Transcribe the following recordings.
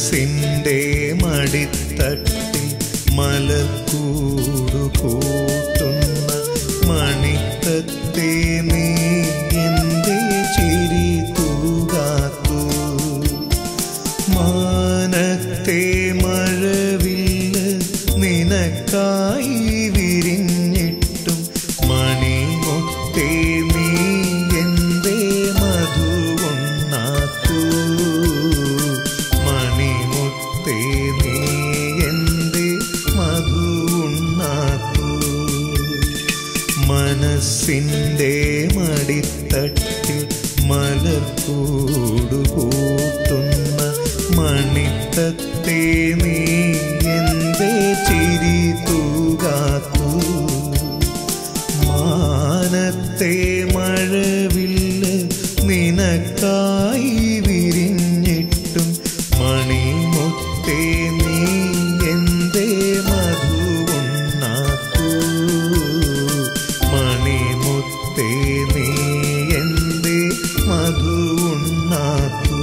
മനസ്സിൻ്റെ മടിത്തട്ടിൽ മലക്കൂടു കൂട്ടുന്ന മണിത്തത്തെ നീ എൻ്റെ ചിരി തൂകാത്തു മാനത്തെ മഴവില്ല് നിനക്കായി വിരിഞ്ഞിട്ടും മണിമൊത്തേ നീ എന്തേ മധുവൊണ്ണാത്തു മണിമുത്തേ നീ എന്തേ മധുവുണ്ണാത്തു മനസ്സിൻ്റെ മടിത്തട്ടിൽ മലർക്കൂടു കൂട്ടുന്ന മണിത്തത്തെ നീ എന്തേ ചിരി തൂകാത്തു മാനത്തെ മഴവില്ല് നിനക്കായി വിരിഞ്ഞിട്ടും മണിമുത്തേ നീ എന്തേ മധുവുണ്ണാത്തു മണിമുത്തേ നീ എന്തേ മധുവുണ്ണാത്തു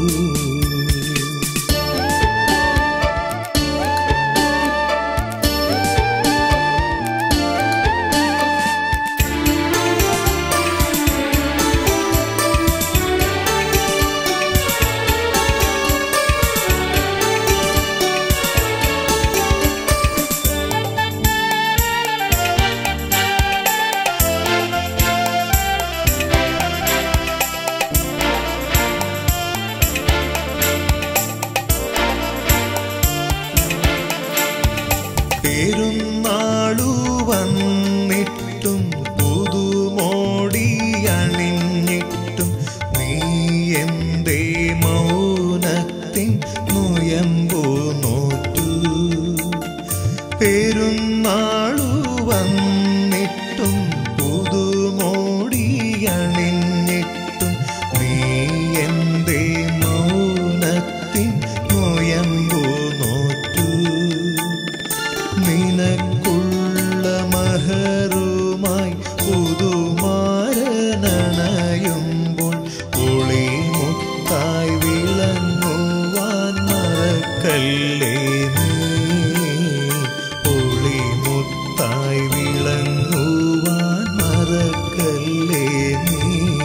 പെരുന്നാളു വന്നിട്ടും പുതുമോടി അണിഞ്ഞിട്ടും നീ എന്തേ മൗനത്തിൻ നുയമ്പു നോറ്റു പെരുന്നാളു വന്നിട്ടും പുതുമോടി അണിഞ്ഞിട്ടും നീ എന്തേ മൗനത്തിൻ നുയമ്പു നോറ്റു നിനക്കുള്ള മഹറുമായി പുതുമാരനണയുമ്പോൾ ഒളിമുത്തായി വിളങ്ങുവാൻ മറക്കല്ലേ നീ ഒളിമുത്തായി വിളങ്ങുവാൻ മറക്കല്ലേ നീ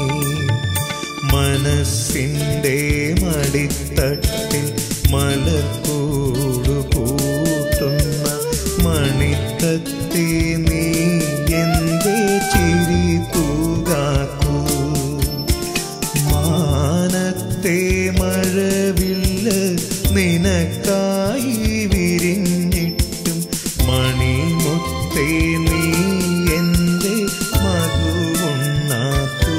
മനസ്സിൻ്റെ മടിത്തട്ടിൽ മലക്കൂടു കൂട്ടുന്ന മണിത്തത്തെ നീ എന്തേ ചിരി തൂകാക്കൂ മാനത്തെ മഴവില്ല് നിനക്കായി വിരിഞ്ഞിട്ടും മണിമുത്തേ നീ എന്റെ മധുവുണ്ണാത്തു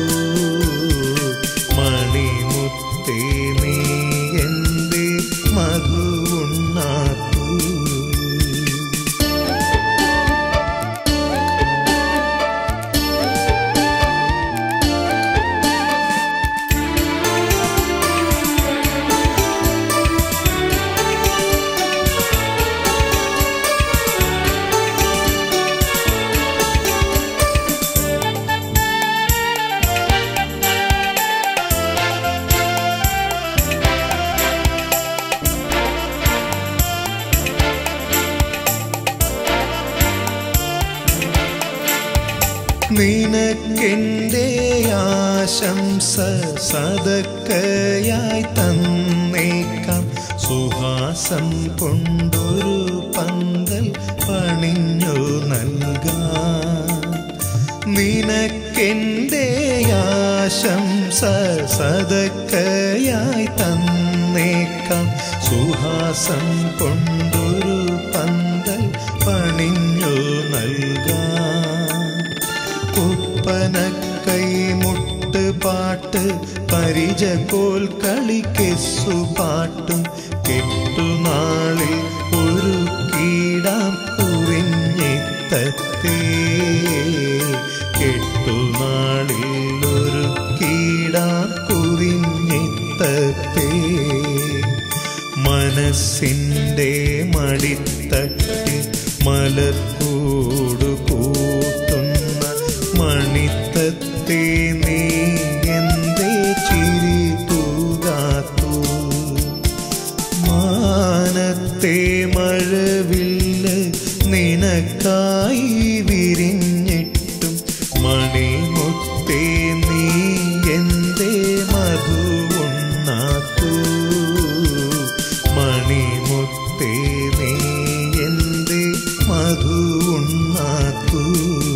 മണിമുത്തേ നീ എന്റെ മധുവുണ്ണാത്തു നിനക്കെൻ്റെ ആശംസ സദക്കയായി തന്നേക്കാം സുഹാസം കൊണ്ടൊരു പന്തൽ പണിഞ്ഞു നൽകാം നിനക്കെൻ്റെ ആശംസ സദക്കയായി തന്നേക്കാം സുഹാസം കൊണ്ടൊരു പന്തൽ പണിഞ്ഞു നൽകാം ഉപ്പന കൈമുട്ട് പാട്ട് പരിചകോൽ കളിക്കെസ്സു പാട്ടും കെട്ടുനാളിൽ ഒരു കീടാം കുറിഞ്ഞെത്തത്തേ കെട്ടുനാളിൽ ഒരു കീടാം കുറിഞ്ഞെത്തത്തേ മനസ്സിൻ്റെ മടിത്തട്ടിൽ മലർക്കൂടു കൂട്ടുന്ന മണിത്തത്തെ നീ എന്തേ ചിരി തൂകാത്തു മാ മാനത്തെ മഴവില്ല് നിനക്കായി വിരിഞ്ഞിട്ടും മണിമുത്തേ നീ എന്തേ മധുവുണ്ണാത്തു മണിമുത്തേ നീ എന്തേ മധുവുണ്ണാത്തു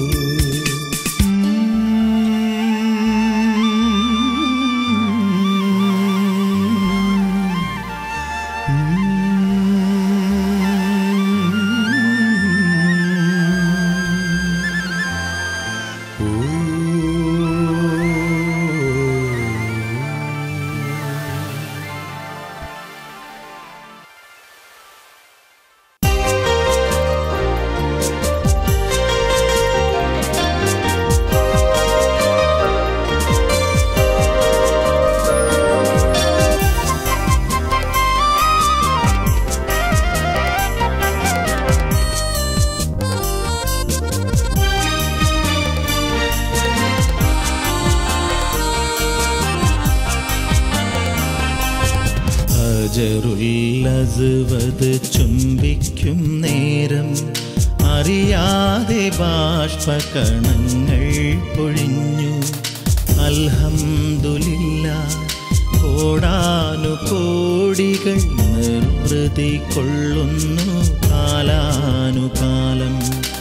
ഹജറുല്ലസ്വത് ചുംബിക്കും നേരം അറിയാതെ ബാഷ്പകണങ്ങൾ പൊഴിഞ്ഞു അൽഹംദുലില്ല കോടാനു കോടികൾ നിർവൃതി കൊള്ളുന്നു കാലാനുകാലം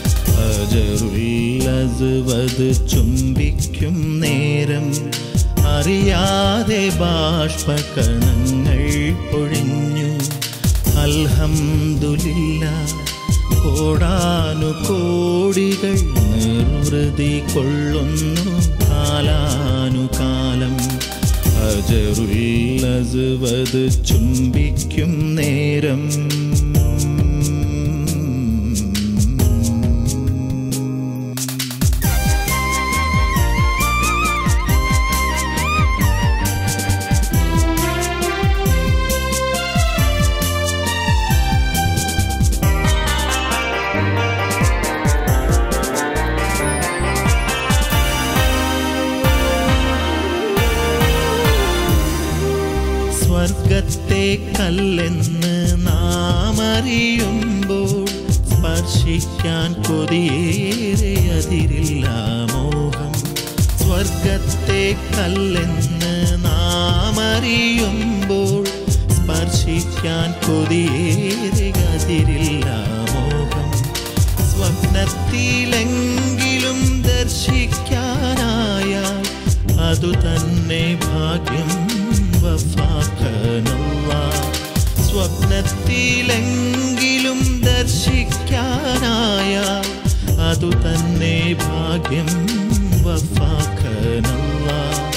ഹജറുല്ലസ്വത് ചുംബിക്കും നേരം അറിയാതെ ബാഷ്പകണങ്ങൾ പൊഴിഞ്ഞു അൽഹംദുലില്ല കോടാനു കോടികൾ നിർവൃതി കൊള്ളുന്നു കാലാനുകാലം അജറുല്ലസ്വത് ചുംബിക്കും നേരം സ്വർഗത്തെ കല്ലെന്ന് നാം അറിയുമ്പോൾ സ്പർശിക്കാൻ കൊതിയേറെ അതിരില്ല മോഹം സ്വർഗത്തെ കല്ലെന്ന് നാം അറിയുമ്പോൾ സ്പർശിക്കാൻ കൊതിയേറെ അതിരില്ല മോഹം സ്വപ്നത്തിലെങ്കിലും ദർശിക്കാനായാൽ അതു തന്നെ ഭാഗ്യം വഫാഖനല്ല സ്വപ്നത്തിലെങ്കിലും ദർശിക്കാനായാൽ അതു തന്നെ ഭാഗ്യം വഫാഖനല്ല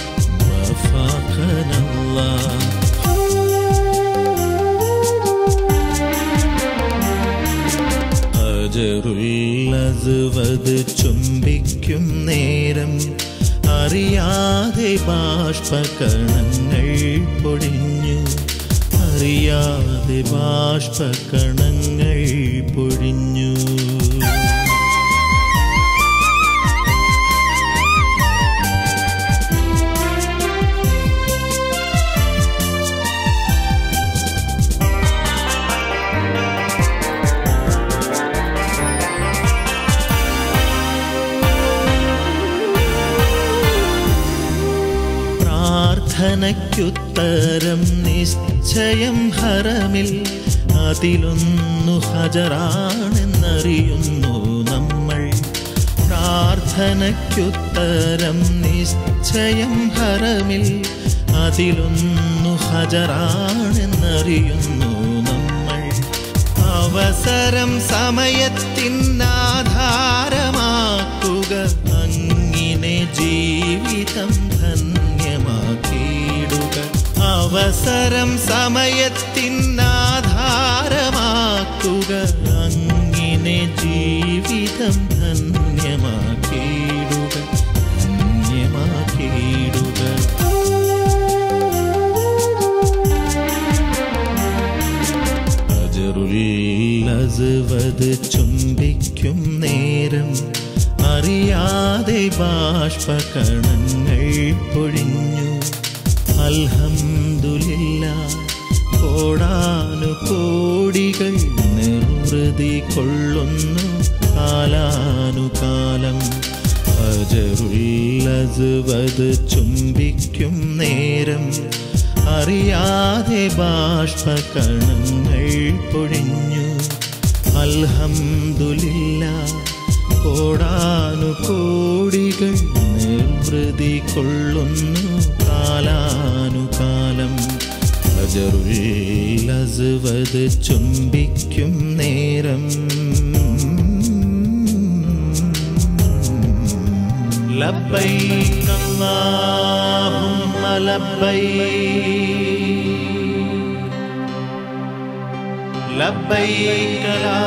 വഫാഖനല്ല അജറുല്ലസ്വത് ചുംബിക്കും നേരം അറിയാതെ ബാഷ്പകണങ്ങൾ പൊഴിഞ്ഞു അറിയാതെ ബാഷ്പകണങ്ങൾ പൊഴിഞ്ഞു പ്രാർത്ഥനയ്ക്കുത്തരം നിശ്ചയം ഹറമിൽ അതിലൊന്നു ഹജറാണെന്നറിയുന്നു നമ്മൾ പ്രാർത്ഥനയ്ക്കുത്തരം നിശ്ചയം ഹറമിൽ അതിലൊന്നു ഹജറാണെന്നറിയുന്നു നമ്മൾ അവസരം സമയത്തിനാധാരമാക്കുക അങ്ങിനെ ജീവിതം ധന്യമാക്കിയിടുക അവസരം സമയത്തിനാധാരമാക്കുക അങ്ങിനെ ജീവിതം ധന്യമാക്കിയിടുക ധന്യമാക്കിയിടുക അജറുല്ലസ്വത് ചുംബിക്കും നേരം അറിയാതെ ബാഷ്പകണങ്ങൾ പൊഴിഞ്ഞു അൽഹംദുലില്ല കോടാനു കോടി കോടികൾ നിർവൃതി കൊള്ളുന്നു കാലാനുകാലം അജറുല്ലതുവത് ചുംബിക്കും നേരം അറിയാതെ ബാഷ്പകണങ്ങൾ പൊഴിഞ്ഞു അൽഹംദുലില്ല കോടാനു കോടികൾ നിർവൃതി കൊള്ളുന്നു കാലാനുകാലം അജറുല്ലതുവത് ചുംബിക്കും നേരം لبيك اللهم لبيك لبيك لا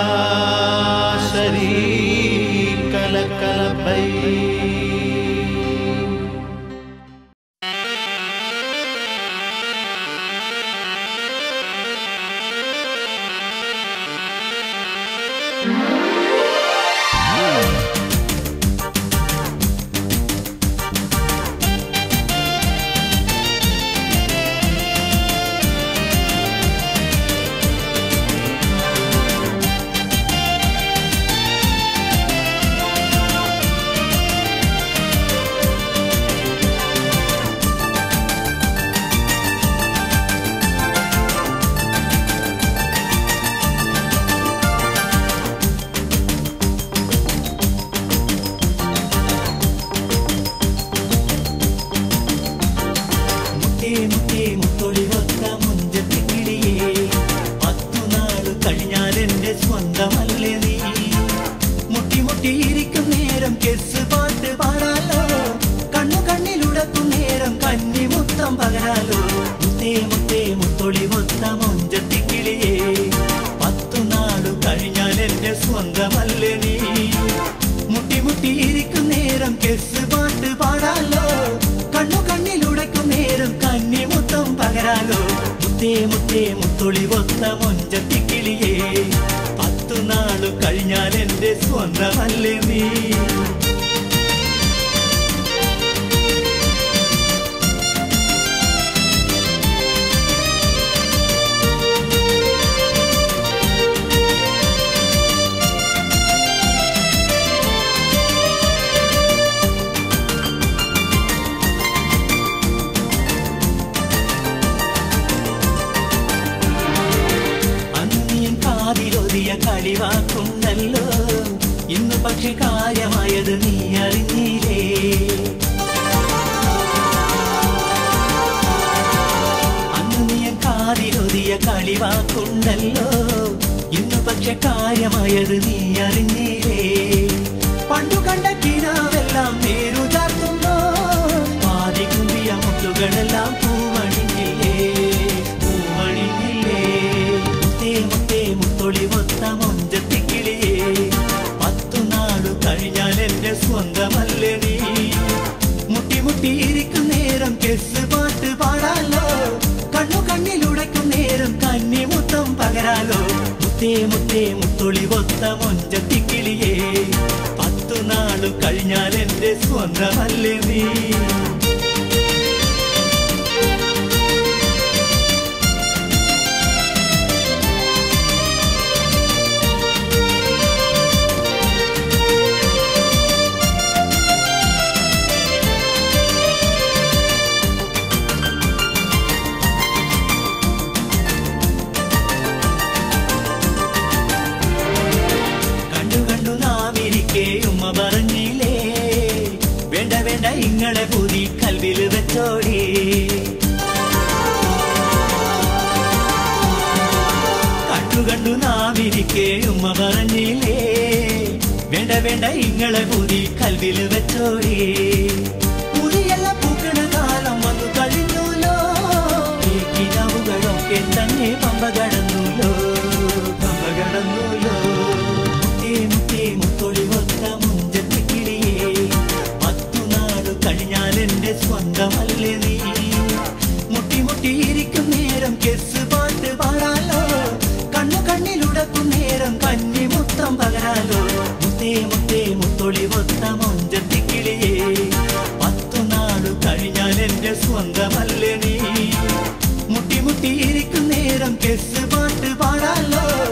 شريك لك لبيك മുത്തേ മുത്തേ മുത്തൊളിവൊത്ത മുഞ്ചത്തി കിളിയേ പത്തു നാള് കഴിഞ്ഞാൽ എന്റെ സ്വന്തമല്ലേ നീ മുട്ടി മുട്ടിയിരിക്കും നേരം കെസ് പാട്ട് പാടാലോ കണ്ണു കണ്ണിലുടക്കും നേരം കന്നി മുത്തം പകരാലോ മുത്തേ മുത്തേ മുത്തൊളിവൊത്ത മുഞ്ചത്തി കിളിയേ പത്തു നാളു കഴിഞ്ഞാൽ എന്റെ സ്വന്തമല്ലേ നീ മുട്ടി മുട്ടിയിരിക്കും നേരം കെസ് പാട്ട് പാടാലോ കണ്ണു കണ്ണിലുടക്കും നേരം കന്നി മുത്തം പകരാലോ മുത്തേ മുത്തേ മുത്തൊളി ഒത്ത മൊഞ്ചത്തി കിളിയേ പത്തു നാളു കഴിഞ്ഞാൽ എന്റെ സ്വന്തമല്ലേ നീ അന്ന് നീ കാതിലൊതിയ കളിവാക്കുണ്ടല്ലോ ഇന്ന് പക്ഷെ കാര്യമായത് നീ അറിഞ്ഞില്ലേ അന്ന് നീ കാതിലൊതിയ കളിവാക്കുണ്ടല്ലോ ഇന്ന് പക്ഷെ കാര്യമായത് നീ അറിഞ്ഞില്ലേ പണ്ടു കണ്ട കിനാവെല്ലാം നേരു ചാർത്തുമ്പോ പാതി കുമ്പിയ മുട്ടുകളെല്ലാം പൂവണിഞ്ഞില്ലേ പൂവണിഞ്ഞില്ലേ മുത്തേ മുത്തേ മുത്തൊളി മൊത്ത മൊഞ്ചത്തി കിളിയേ പത്തു നാളു കഴിഞ്ഞാൽ എന്റെ സ്വന്തമല്ലേ നീ മുട്ടി മുട്ടിയിരിക്കും നേരം കെസ് പാട്ട് പാടാലോ കണ്ണു കണ്ണിലുടയ്ക്കും നേരം കന്നി മുത്തം പകരാലോ മുത്തേ മുത്തേ മുത്തൊളി ഒത്ത മൊഞ്ചത്തി കിളിയേ പത്തു നാളു കഴിഞ്ഞാൽ എന്റെ സ്വന്തമല്ലേ നീ കണ്ടു കണ്ടു നാമിരിക്കേ ഉമ്മ പറഞ്ഞില്ലേ വേണ്ട വേണ്ട ഇങ്ങളെ പുതി കൽവിൽ വെച്ചോടി കണ്ടു കണ്ടു നാമിരിക്കേ ഉമ്മ പറഞ്ഞില്ലേ വേണ്ട വേണ്ട ഇങ്ങളെ പുതി കൽവിൽ വെച്ചോടി പുതിയെല്ലാം പൂക്കണ കാലം വന്നു കഴിഞ്ഞുല്ലോ ഈ കിനാവുകളൊക്കെ തന്നെ പമ്പ കടന്നുല്ലോ പമ്പ കടന്നുല്ലോ മുത്തേ മുത്തേ മുത്തൊളി ഒത്ത മുഞ്ചത്തി കിളിയേ പത്തു നാളു കഴിഞ്ഞാൽ എന്റെ സ്വന്തമല്ലേ നീ മുട്ടി മുട്ടിയിരിക്കും നേരം കെസ് പാട്ട് പാടാലോ കണ്ണു കണ്ണിലുടക്കും നേരം കന്നി മുത്തം പകരാലോ മുത്തേ മുത്തേ മുത്തൊളി ഒത്ത മൊഞ്ചത്തി കിളിയേ പത്തു നാളു കഴിഞ്ഞാൽ എന്റെ സ്വന്തമല്ലേ നീ മുട്ടി മുട്ടിയിരിക്കും നേരം കെസ് പാട്ട് പാടാലോ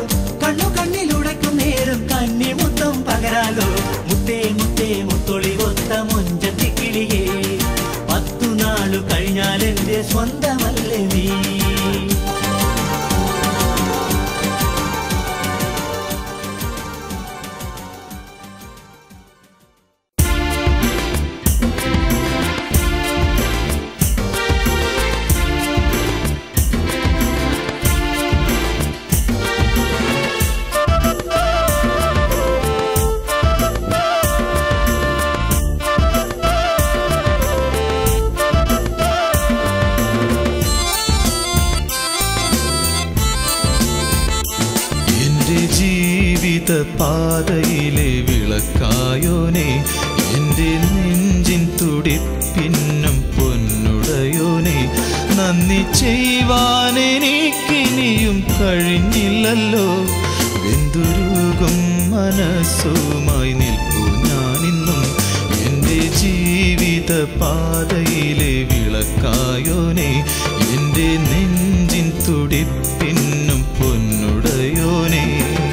ജീവിത പാതയിലെ വിളക്കായോനെ എൻ്റെ നെഞ്ചിൻ തുടിപ്പിന്നും പൊന്നുടയോനെ നന്ദി ചെയ്യുവാൻ എനിക്കിനിയും കഴിഞ്ഞില്ലല്ലോ വെന്തുരുകും മനസ്സുമായി നിൽപ്പു ഞാനിന്നും എൻ്റെ ജീവിത പാതയിലെ വിളക്കായോനെ എൻ്റെ നെഞ്ചിൻ തുടിപ്പിന്നും പൊന്നുടയോനെ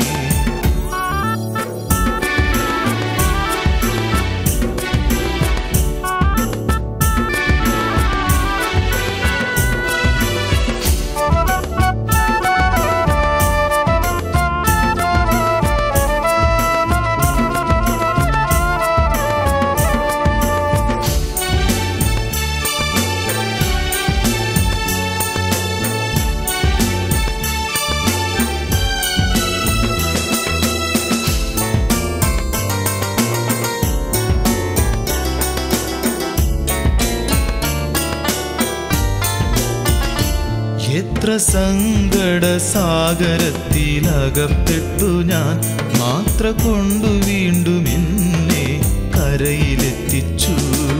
എത്ര സങ്കട സാഗരത്തിലകപ്പെട്ടു ഞാൻ മാത്ര കൊണ്ടു വീണ്ടും എന്നെ കരയിലെത്തിച്ചു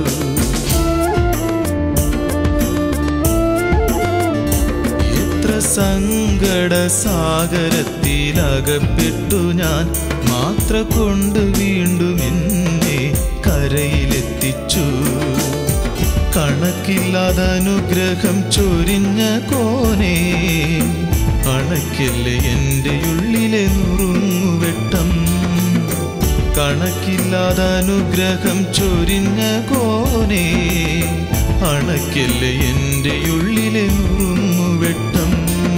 എത്ര സങ്കട സാഗരത്തിലകപ്പെട്ടു ഞാൻ മാത്ര കൊണ്ട് വീണ്ടും എന്നെ കരയിലെത്തിച്ചു കണക്കില്ലാതെ അനുഗ്രഹം ചൊരിഞ്ഞ കോനെ അണയ്ക്കല്ലേ എൻ്റെ ഉള്ളിലെ നുറുങ്ങുവെട്ടം കണക്കില്ലാതെ അനുഗ്രഹം ചൊരിഞ്ഞ കോനെ അണയ്ക്കല്ലേ എൻ്റെ ഉള്ളിലെ നുറുങ്ങുവെട്ടം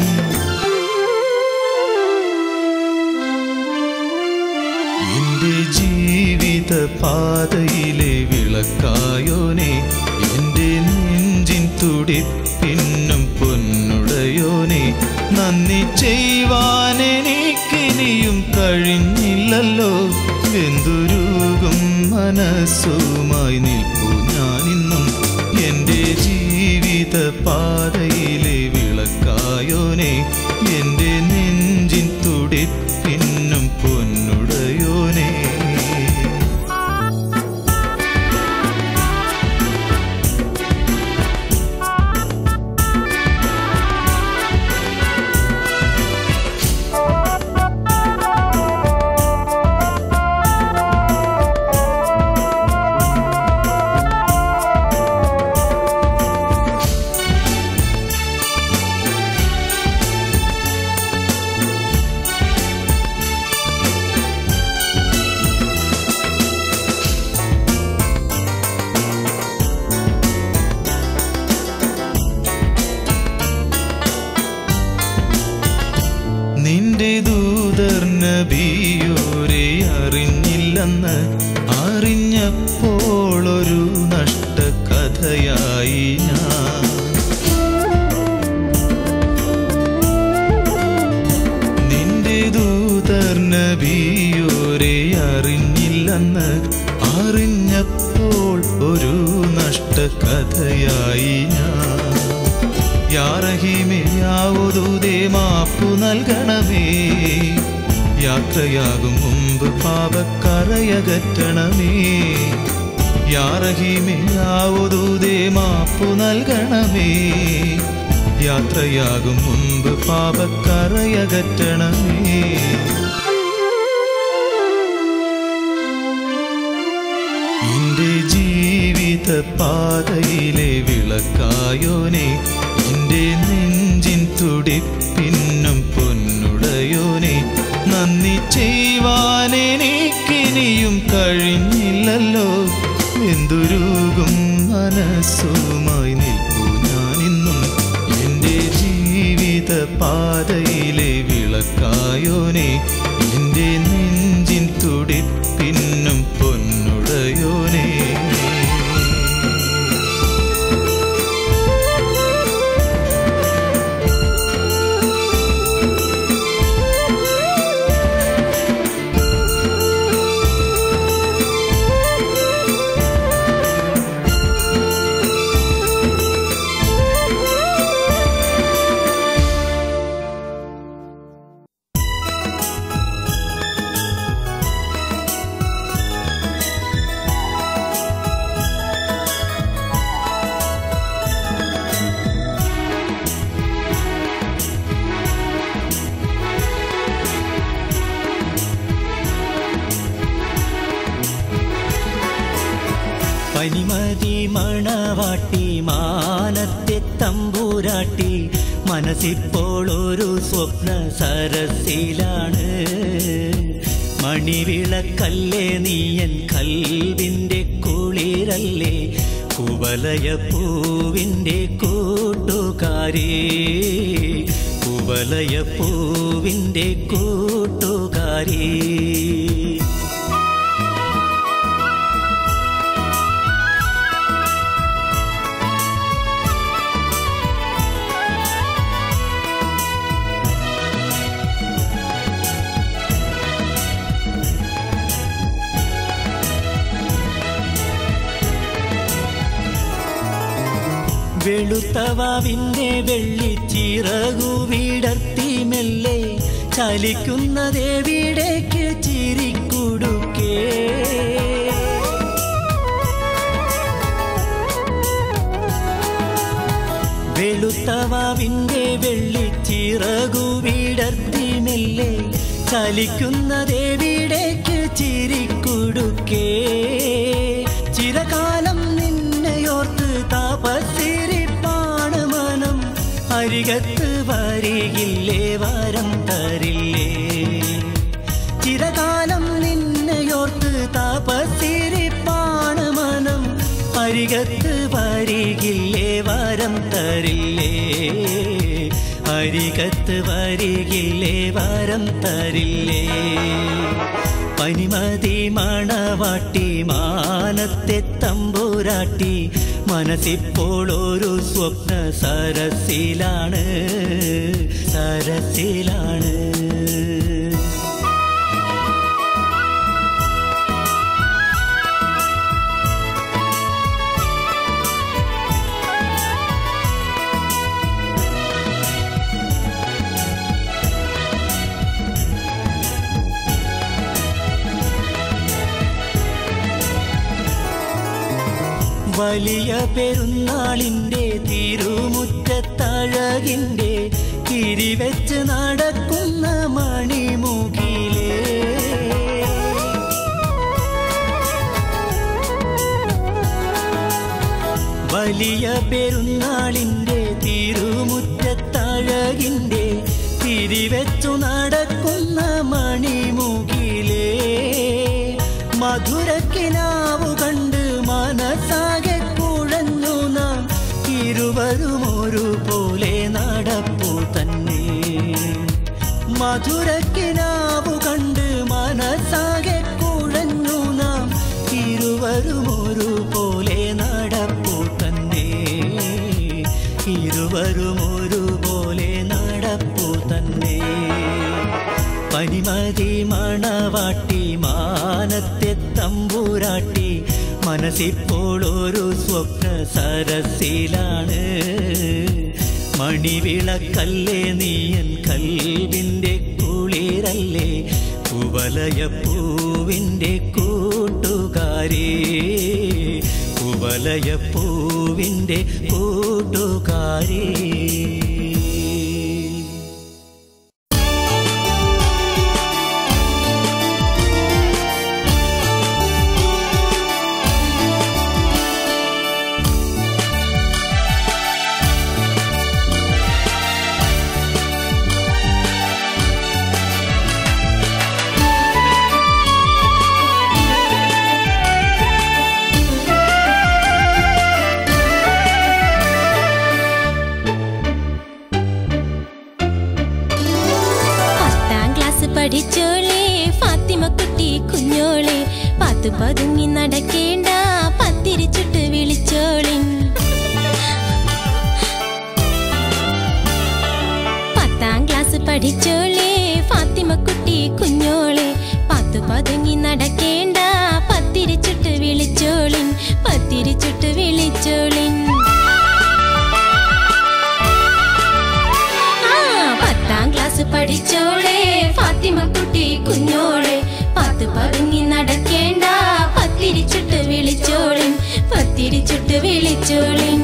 എന്റെ ജീവിത പാതയിലെ വിളക്കായോനെ എന്റെ നെഞ്ചിൻ തുടിപ്പിന്നും പൊന്നുടയോനെ നന്ദി ചെയ്യുവാൻ എനിക്കിനിയും കഴിഞ്ഞില്ലല്ലോ വെന്തുരുകും മനസ്സുമായി നിൽപ്പു ഞാനിന്നും എന്റെ ജീവിത പാതയിലെ വിളക്കായോനെ എന്റെ നെഞ്ചിൻ തുടിപ്പിന്നും പൊന്നുടയോനെ നിന്റെ ദൂതർ നബിയോരെ അറിഞ്ഞില്ലെന്ന് അറിഞ്ഞപ്പോൾ ഒരു നഷ്ടകഥയായി ഞാൻ നിന്റെ ദൂതർ നബിയോരെ അറിഞ്ഞില്ലെന്ന് അറിഞ്ഞപ്പോൾ ഒരു നഷ്ടകഥയായി ഞാൻ യാറഹിമേ യാവതൂതേ മാപ്പു നൽകണമേ യാത്രയാകും മുമ്പ് പാപക്കറയകറ്റണമേ യാറഹിമേ യാവതൂതേ മാപ്പു നൽകണമേ യാത്രയാകും മുമ്പ് പാപക്കറയകറ്റണമേ എന്റെ ജീവിത പാതയിലെ വിളക്കായോനെ എന്റെ നെഞ്ചിൻ തുടിപ്പിന്നും പൊന്നുടയോനെ നന്ദി ചെയ്യുവാൻ എനിക്കിനിയും കഴിഞ്ഞില്ലല്ലോ എന്തുരുകും മനസ്സുമായി നിൽപ്പു ഞാനിന്നും എന്റെ ജീവിത പാതയിലെ വിളക്കായോനെ എന്റെ നെഞ്ചിൻ തുടിപ്പിന്നും പൊന്നുടയോനെ മണവാട്ടി മാനത്തെ തമ്പൂരാട്ടി മനസ്സിപ്പോൾ ഒരു സ്വപ്ന സരസിലാണ് മണിവിളക്കല്ലേ നീയൻ കൽവിൻ്റെ കുളിരല്ലേ കുവലയ പൂവിൻ്റെ കൂട്ടുകാരേ കുവലയ പൂവിൻ്റെ കൂട്ടുകാരേ വെളുത്തവാവിന്റെ വെള്ളിച്ചിറകു വിടർത്തി മെല്ലെ ചലിക്കുന്നതെവിടേക്ക് ചിരിക്കുടുക്കേ വെളുത്തവാവിന്റെ വെള്ളിച്ചിറകു വിടർത്തി മെല്ലെ ചലിക്കുന്നതെവിടേക്ക് ചിരിക്കുടുക്കേ ചിരകാലം നിന്നെയോർത്ത് താപസിരിപ്പാണ് മനം അരികത്ത് വരികില്ലേ വരം തരില്ലേ ചിരകാലം നിന്നെയോർത്ത് താപസിരിപ്പാണ് മനം അരികത്ത് വരികില്ലേ വരം തരില്ലേ അരികത്ത് വരികില്ലേ വരം തരില്ലേ പനിമതി മണവാട്ടി മാനത്തെ തമ്പൂരാട്ടി മനസ്സിപ്പോൾ ഒരു സ്വപ്ന സരസിലാണ് സരസിലാണ് വലിയ പെരുന്നാളിൻ്റെ തിരുമുറ്റത്തഴകിൻ്റെ കിരിവെച്ച് നടക്കുന്ന മണിമുകിലേ വലിയ പെരുന്നാളിൻ്റെ തിരുമുറ്റത്തഴകിൻ്റെ തിരിവെച്ചു നടക്കുന്ന മണിമുകിലേ മധുരക്കിനാവു കണ്ട് മനസ്സാകെ കുഴഞ്ഞു നാം ഇരുവരും ഒരുപോലെ നടപ്പു തന്നെ മധുരക്കിനാവു കണ്ട് മനസ്സാകെ കുഴഞ്ഞു നാം ഇരുവരും ഒരുപോലെ നടപ്പു തന്നെ ഇരുവരും ഒരുപോലെ നടപ്പു തന്നെ പനിമതി മണവാട്ടി മാനത്തെ തമ്പൂരാട്ടി മനസ്സിപ്പോൾ ഒരു സ്വപ്ന സരസിലാണ് മണിവിളക്കല്ലേ നീയൻ കൽവിൻ്റെ കുളിരല്ലേ കുവലയ പൂവിൻ്റെ കൂട്ടുകാരേ കുവലയ പൂവിൻ്റെ കൂട്ടുകാരേ പത്താം ക്ലാസ് പഠിച്ചോളെ ഫാത്തിമ കുട്ടി കുഞ്ഞോളെ പത്ത് പതുങ്ങി നടക്കേണ്ട പത്തിരിച്ചിട്ട് വിളിച്ചോളിൻ പത്താം ക്ലാസ് പഠിച്ചോളെ ഫാത്തിമ കുട്ടി കുഞ്ഞോളെ പത്ത് പതുങ്ങി നടക്കേണ്ട പത്തിരിച്ചിട്ട് വിളിച്ചോളിൻ പത്തിരിച്ചിട്ട് വിളിച്ചോളിൻ ആ, പത്താം ക്ലാസ് പഠിച്ചോളെ ഫാത്തിമ കുട്ടി കുഞ്ഞോളെ പത്ത് പതുങ്ങി നടക്കേണ്ട പത്തിരിച്ചിട്ട് വിളിച്ചോളിൻ പത്തിരിച്ചിട്ട് വിളിച്ചോളിൻ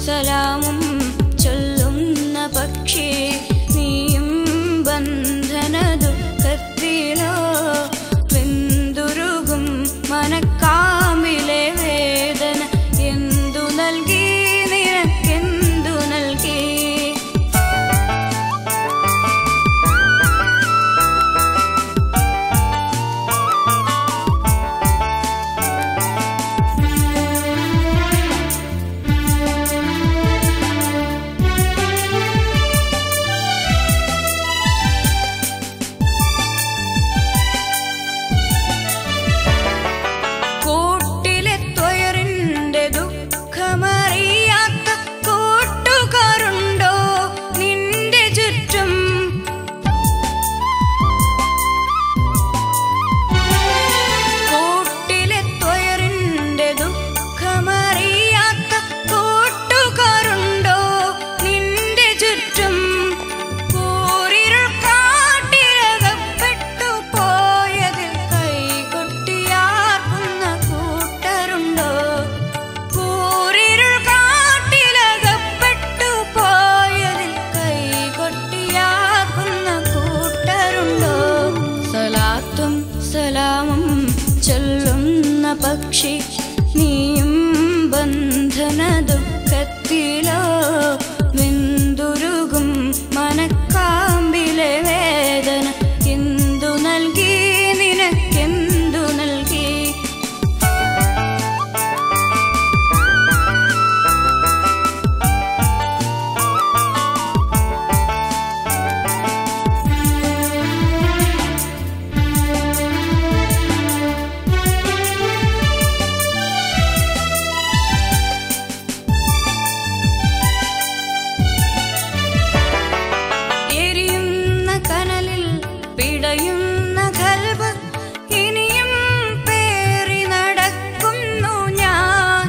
സലാമും ചൊല്ലുന്ന പക്ഷി നീയും ബന്ധന ദുഃഖത്തിലോ വെന്തുരുകും മനക്കാമിലെ വേദന എന്തു നൽകി നിനക്കെന്തു നൽകി കൂട്ടിലെ ത്വയറിന്റെ ദുഃഖമറിയാത്ത കൂട്ടുകാരുണ്ടോ നിന്റെ ചുറ്റും കൂട്ടിലെ ത്വയറിന്റെ ദുഃഖമറിയാത്ത കൂട്ടുകാരുണ്ടോ നിന്റെ ചുറ്റും കൂരിരുൾ കാട്ടിലകപ്പെട്ടു പോയതിൽ കൈകൊട്ടിയാർക്കുന്ന കൂട്ടരുണ്ടോ കൂരിരുൾ കാട്ടിലകപ്പെട്ടു പോയതിൽ കൈകൊട്ടിയാർക്കുന്ന കൂട്ടരുണ്ടോ സലാത്തും സലാമും ചൊല്ലുന്ന പക്ഷി നീയും ബന്ധന ദുഃഖത്തിലോ വെന്തുരുകും മനക്കാമ്പിലെ വേദന എന്തു നൽകി നിനക്കെന്തു നൽകി എരിയുന്ന കനലിൽ പിടയുന്ന കൽബ് ഇനിയും പേറി നടക്കുന്നു ഞാൻ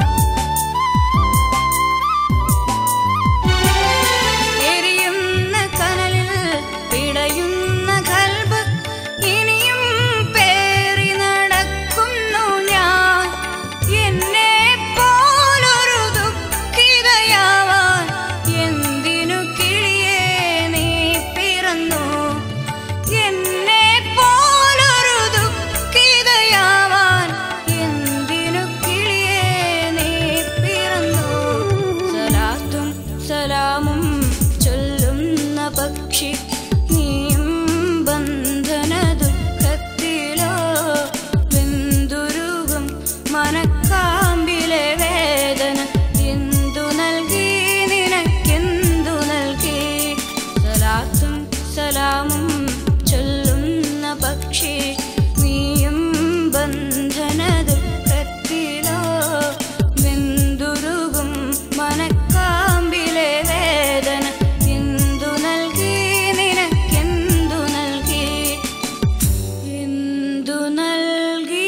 എരിയുന്ന കനലിൽ പിടയുന്ന കൽബ് ഇനിയും പേറി നടക്കുന്നു ഞാൻ എന്നെ പോലൊരു ദുഃഖിതയാവാൻ എന്തിനു കിളിയേ നീ പിറന്നു എന്നെ പോലൊരു ദുഃഖിതയാവാൻ എന്തിനു കിളിയേ നീ പിറന്നു സലാത്തും സലാമും ചൊല്ലുന്ന പക്ഷി നീയും ബന്ധന ദുഃഖത്തിലോ വെന്തുരുകും മനക്കാമ്പിലെ വേദന എന്തു നൽകി നിനക്കെന്തു നൽകി സലാത്തും സലാമും ചൊല്ലുന്ന പക്ഷി നീയും ബന്ധന ദുഃഖത്തിലോ വെന്തുരുകും മനക്കാമ്പിലെ വേദന എന്തു നൽകി നിനക്കെന്തു നൽകി എന്തു നൽകി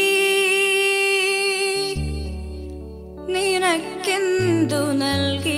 നിനക്കെന്തു നൽകി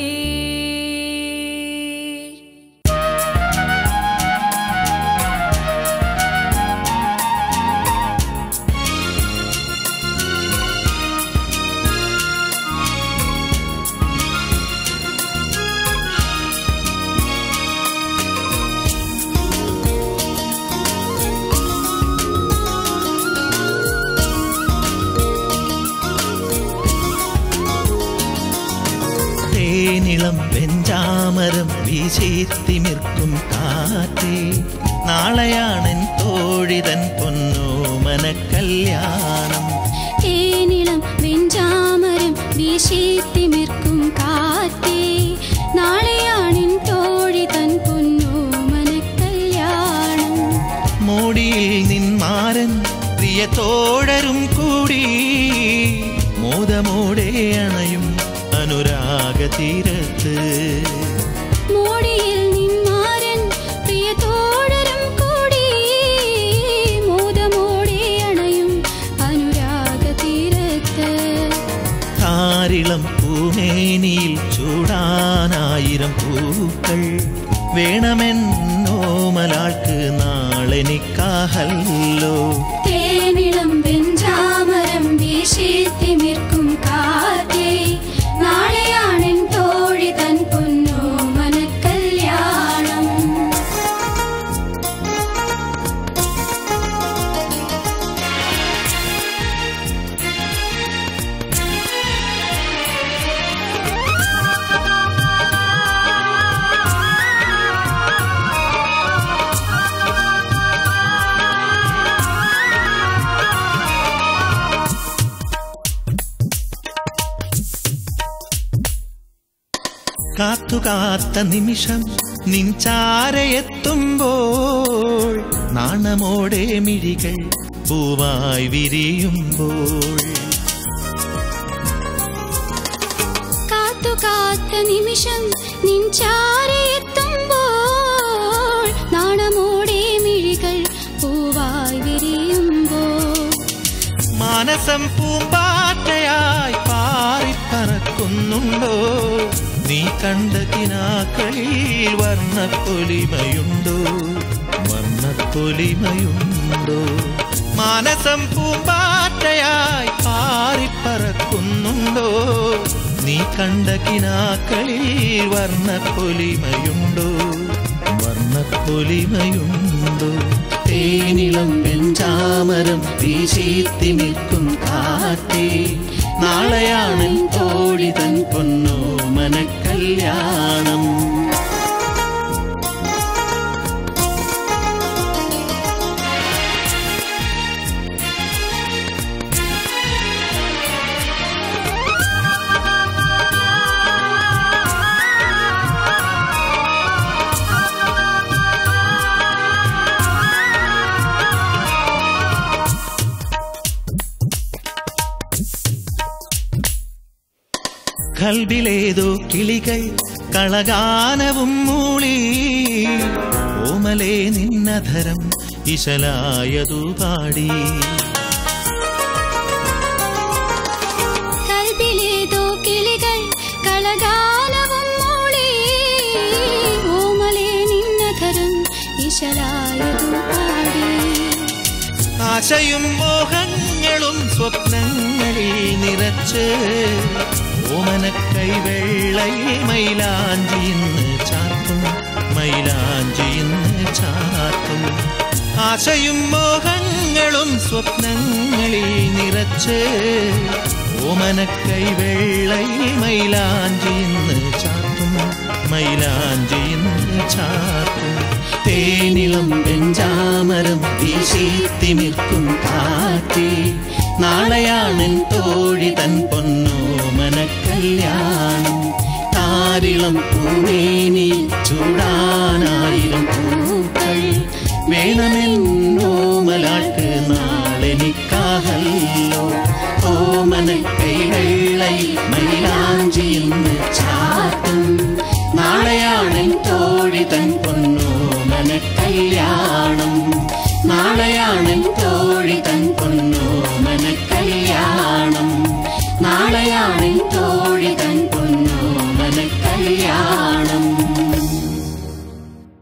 തേനിളം വെഞ്ചാമരം വീശിത്തിമിർക്കും കാറ്റേ നാളെയാണെൻ തോഴിതൻ പൊന്നോമന കല്യാണം തേനിളം വെഞ്ചാമരം വീശിത്തിമിർക്കും കാറ്റേ നാളെയാണിൻ തോഴി തൻ പൊന്നു മനക്കല്യാണം മോടിയിൽ നിന്മാരൻ പ്രിയ തോഴരും കൂടി മോദമോടെ അണയും അനുരാഗ തീരത്ത് മോടിയിൽ നിന്മാരൻ പ്രിയ തോഴരും കൂടി മോദമോടെ അണയും അനുരാഗ തീരത്ത് കാരിളം പൂമേനിയിൽ ചൂടാനായിരം പൂക്കൾ വേണമെന്നോമലാൾക്ക് നാളെനിക്കാഹല്ലോ തേനിളം വെഞ്ചാമരം വീശിത്തിമിർക്കും കാറ്റേ നാളെയാണെൻ തോഴി കാത്തു കാത്ത നിമിഷം നിൻ ചാരയെത്തുമ്പോൾ നാണമോടെ മിഴികൾ പൂവായി വിരിയുമ്പോൾ കാത്തു കാത്ത നിമിഷം നിൻ ചാരയെത്തുമ്പോൾ നാണമോടെ മിഴികൾ പൂവായി വിരിയുമ്പോൾ മാനസം പൂമ്പാറ്റയായി പാറിപ്പറക്കുന്നുണ്ടോ നീ കണ്ട കിനാക്കളിൽ വർണ്ണപ്പൊലിമയുണ്ടോ വർണ്ണപ്പൊലിമയുണ്ടോ മാനസം പൂമ്പാറ്റയായി പാറിപ്പറക്കുന്നുണ്ടോ നീ കണ്ട കിനാക്കളിൽ വർണ്ണപ്പൊലിമയുണ്ടോ വർണ്ണപ്പൊലിമയുണ്ടോ തേനിളം വെഞ്ചാമരം വീശീത്തി നിൽക്കും കാറ്റേ നാളെയാണ് തോഴി തൻ പൊന്നോ മനക്കല്യാണം കൽബിലേതോ കിളികൾ കളഗാനവും മൂളി ഓമലേ നിന്നധരം ഇശലായതു പാടി കൽബിലേതോ കിളികൾ കളഗാനവും മൂളി ഓമലേ നിന്നധരം ഇശലായതു പാടി ആശയും മോഹങ്ങളും സ്വപ്നങ്ങളിൽ നിറച്ച് ഓമനക്കൈ വെള്ളയിൽ മൈലാഞ്ചിന്ന് ചാർത്തും മൈലാഞ്ചിന്ന് ചാർത്തും ആശയും മോഹങ്ങളും സ്വപ്നങ്ങളിൽ നിറച്ച് ഓമനക്കൈ വെള്ളയിൽ മൈലാഞ്ചിന്ന് ചാർത്തും മൈലാഞ്ചിന്ന് ചാർത്തും തേനിളം വെഞ്ചാമരം വീശീത്തി നിൽക്കും കാറ്റേ നാളെയാണ് തോഴി തൻ പൊന്നോ മനക്കല്യാണം താരിളം പൂവേനി ചൂടാനായിരം പൂക്കൾ വേണമെന്നോ മലാൾക്ക് നാളെനിക്കാഹല്ലോ ഓമനക്കൈ വെള്ളൈ മൈലാഞ്ചിന്ന് ചാത്തും നാളെയാണ് തോഴി തൻ പൊന്നോ മനക്കല്യാണം നാളെയാണ് തോഴി തൻ പൊന്നോ മനക്കല്യാണം നാളെയാണ് തോഴി തൻ പൊന്നോ മനക്കല്യാണം